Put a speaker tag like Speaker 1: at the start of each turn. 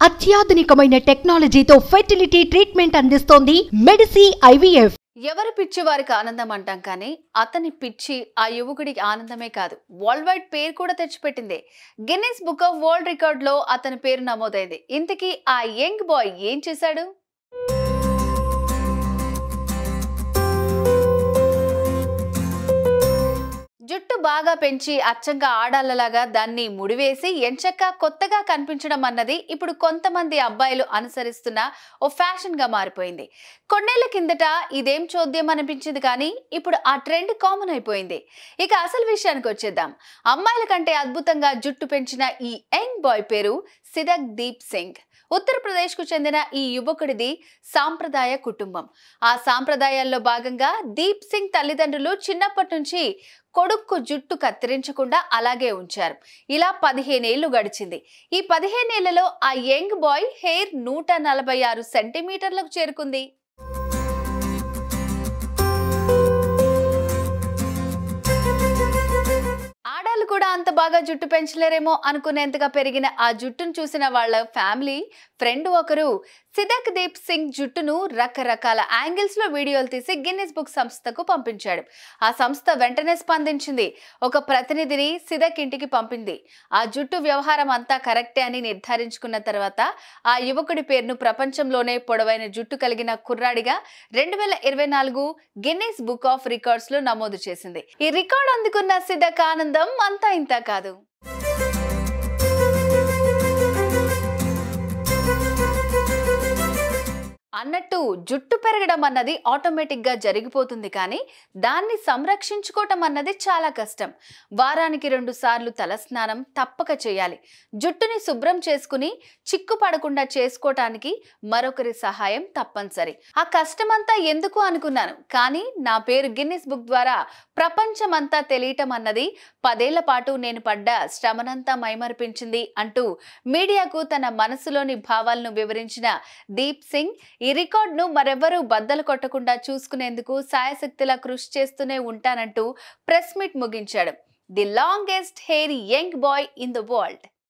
Speaker 1: అత్యాధునికమైన టెక్నాలజీతో fertility treatment అందిస్తోంది Medici IVF
Speaker 2: ఎవరి పిచ్చి వారికి ఆనందం అంటాం కానీ అతని పిచ్చి ఆ యువకుడికి ఆనందమే కాదు వరల్డ్ వైడ్ పేరు కూడా తెచ్చిపెట్టింది Guinness book of world record లో అతని పేరు నమోదైంది ఇంతకీ ఆ యంగ్ బాయ్ ఏం చేశాడు జుట్టు బాగా పెంచి అచ్చంగా ఆడాలలాగా దాన్ని ముడివేసి ఎంచక్క కొత్తగా కనిపించడం అన్నది ఇప్పుడు కొంతమంది అబ్బాయిలు అనుసరిస్తున్న ఓ ఫ్యాషన్ గా మారిపోయింది కొన్నేళ్ల కిందట ఇదేం చోద్యం అనిపించింది కానీ ఇప్పుడు ఆ ట్రెండ్ కామన్ అయిపోయింది ఇక అసలు విషయానికి వచ్చేద్దాం అమ్మాయిల కంటే అద్భుతంగా జుట్టు పెంచిన ఈ యంగ్ బాయ్ పేరు సిదక్ దీప్ సింగ్ ఉత్తరప్రదేశ్కు చెందిన ఈ యువకుడిది సాంప్రదాయ కుటుంబం ఆ సాంప్రదాయాల్లో భాగంగా దీప్ సింగ్ తల్లిదండ్రులు చిన్నప్పటి నుంచి కొడుక్కు జుట్టు కత్తిరించకుండా అలాగే ఉంచారు ఇలా పదిహేనేళ్లు గడిచింది ఈ పదిహేనేళ్లలో ఆ యంగ్ బాయ్ హెయిర్ నూట నలభై ఆరు సెంటీమీటర్లకు చేరుకుంది ఆడాలు కూడా అంత బాగా జుట్టు పెంచలేరేమో అనుకునేంతగా పెరిగిన ఆ జుట్టును చూసిన వాళ్ళ ఫ్యామిలీ ఫ్రెండ్ ఒకరు సిదక్ దీప్ సింగ్ జుట్టును రకరకాల యాంగిల్స్ లో వీడియోలు తీసి గిన్నిస్ బుక్ సంస్థకు పంపించాడు ఆ సంస్థ వెంటనే స్పందించింది ఒక ప్రతినిధిని సిదక్ ఇంటికి పంపింది ఆ జుట్టు వ్యవహారం అంతా కరెక్టే అని నిర్ధారించుకున్న తర్వాత ఆ యువకుడి పేరును ప్రపంచంలోనే పొడవైన జుట్టు కలిగిన కుర్రాడిగా రెండు వేల ఇరవై నాలుగు గిన్నిస్ బుక్ ఆఫ్ రికార్డ్స్ లో నమోదు చేసింది ఈ రికార్డ్ అందుకున్న సిదక్ ఆనందం అంతా ఇంత కాదు అన్నట్టు జుట్టు పెరగడం అన్నది ఆటోమేటిక్ గా జరిగిపోతుంది కానీ దాన్ని సంరక్షించుకోవటం అన్నది చాలా కష్టం వారానికి రెండు సార్లు తలస్నానం తప్పక చేయాలి జుట్టుని శుభ్రం చేసుకుని చిక్కు పడకుండా చేసుకోవటానికి మరొకరి సహాయం తప్పనిసరి ఆ కష్టమంతా ఎందుకు అనుకున్నాను కానీ నా పేరు గిన్నిస్ బుక్ ద్వారా ప్రపంచమంతా తెలియటం అన్నది పదేళ్ల పాటు నేను పడ్డ శ్రమనంతా మైమరిపించింది అంటూ మీడియాకు తన మనసులోని భావాలను వివరించిన దీప్ సింగ్ ఈ రికార్డును మరెవ్వరూ బద్దలు కొట్టకుండా చూసుకునేందుకు సాయశక్తిలా కృషి చేస్తూనే ఉంటానంటూ ప్రెస్ మీట్ ముగించాడు the longest hair young boy in the world